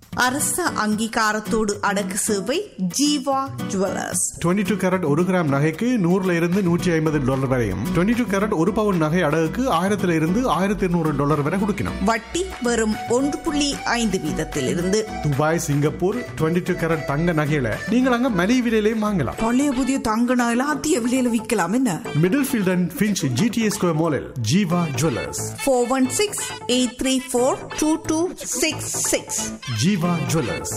அரச அங்கீகாரத்தோடு அடக்கு சேவை ஜீவா ஜுவல்லர்ஸ் 22 டூ கேரட் ஒரு கிராம் நகைக்கு நூறுல இருந்து நூற்றி ஐம்பது டாலர் வரையும் 22 டூ கேரட் ஒரு பவுன் நகை அடகுக்கு ஆயிரத்துல இருந்து ஆயிரத்தி இருநூறு டாலர் வரை கொடுக்கணும் வட்டி வெறும் ஒன்று புள்ளி ஐந்து வீதத்திலிருந்து துபாய் சிங்கப்பூர் 22 டூ கேரட் தங்க நகையில நீங்கள் அங்க மலிவு விலையிலையும் வாங்கலாம் பழைய புதிய தங்க நகையில அதிக விலையில விற்கலாம் என்ன Middlefield and Finch GTS Square மாலில் Jeeva jewellers four one six eight three four two two six six Jeeva jewellers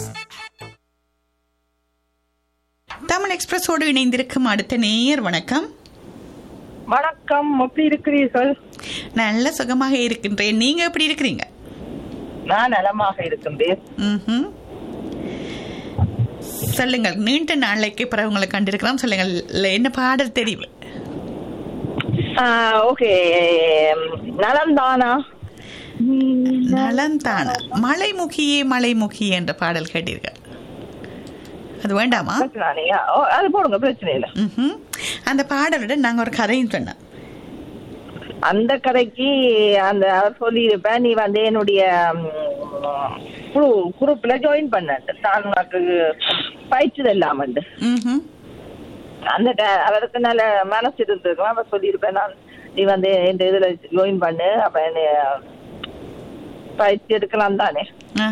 Tamil எக்ஸ்பிரஸோடு இணைந்திருக்கும் அடுத்த நேயர் வணக்கம் வணக்கம் எப்படி இருக்கிறீர்கள் நல்ல சுகமாக இருக்கின்றேன் நீங்க எப்படி இருக்கிறீங்க நான் நலமாக இருக்கின்றேன் ம்ஹும். சொல்லுங்கள் நீண்ட நாளைக்கு பிறகு உங்களை கண்டிருக்கிறோம் சொல்லுங்கள் இல்ல, என்ன பாடல் தெரிவு ஓகே நலம்தானா நலந்தான மலைமுகியே மலைமுகியே என்ற பாடல் கேட்டீர்கள் அது வேண்டாமா பிரச்சனையா ஓ, அது போடுங்க பிரச்சனை இல்லை ம்ஹும். அந்த பாடலோட நாங்க ஒரு கதையும் சொன்னோம் அந்த கதைக்கு அந்த அவர் சொல்லியிருப்பேன் நீ வந்து என்னுடைய ம், குழு குரூப்ல ஜாயின் பண்ண நான் உனக்கு பயிற்சி இல்லாமண்டு ம்ஹும். அந்த ட- அவருக்கு நல்ல மனசு இருந்திருக்கலாம் அப்ப சொல்லியிருப்பேன் நான் நீ வந்து இந்த இதுல ஜாயின் பண்ணு அப்ப என்ன பயிற்சி எடுக்கலாம் தானே